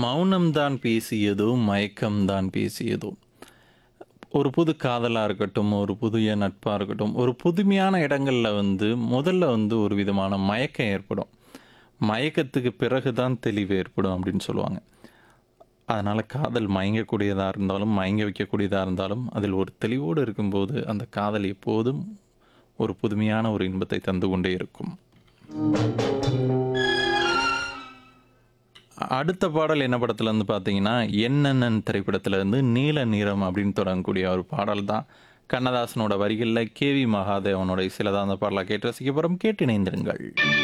மௌனம்தான் பேசியதோ மயக்கம்தான் பேசியதோ ஒரு புது காதலாக இருக்கட்டும் ஒரு புதிய நட்பாக இருக்கட்டும் ஒரு புதுமையான இடங்களில் வந்து முதல்ல வந்து ஒரு விதமான மயக்கம் ஏற்படும் மயக்கத்துக்கு பிறகு தான் தெளிவு ஏற்படும் அப்படின்னு சொல்லுவாங்க அதனால் காதல் மயங்கக்கூடியதாக இருந்தாலும் மயங்க வைக்கக்கூடியதாக இருந்தாலும் அதில் ஒரு தெளிவோடு இருக்கும்போது அந்த காதல் எப்போதும் ஒரு புதுமையான ஒரு இன்பத்தை தந்து கொண்டே இருக்கும் அடுத்த பாடல் என்ன படத்துல இருந்து பார்த்தீங்கன்னா என்னென்னன் திரைப்படத்துல இருந்து நீல நிறம் அப்படின்னு தொடங்கக்கூடிய ஒரு பாடல் தான் கண்ணதாசனோட வரிகளில் கேவி மகாதேவனோட இசையில தான் அந்த பாடலை கேட்டு ரசிக்க போகிறோம் கேட்டு இணைந்திருங்கள்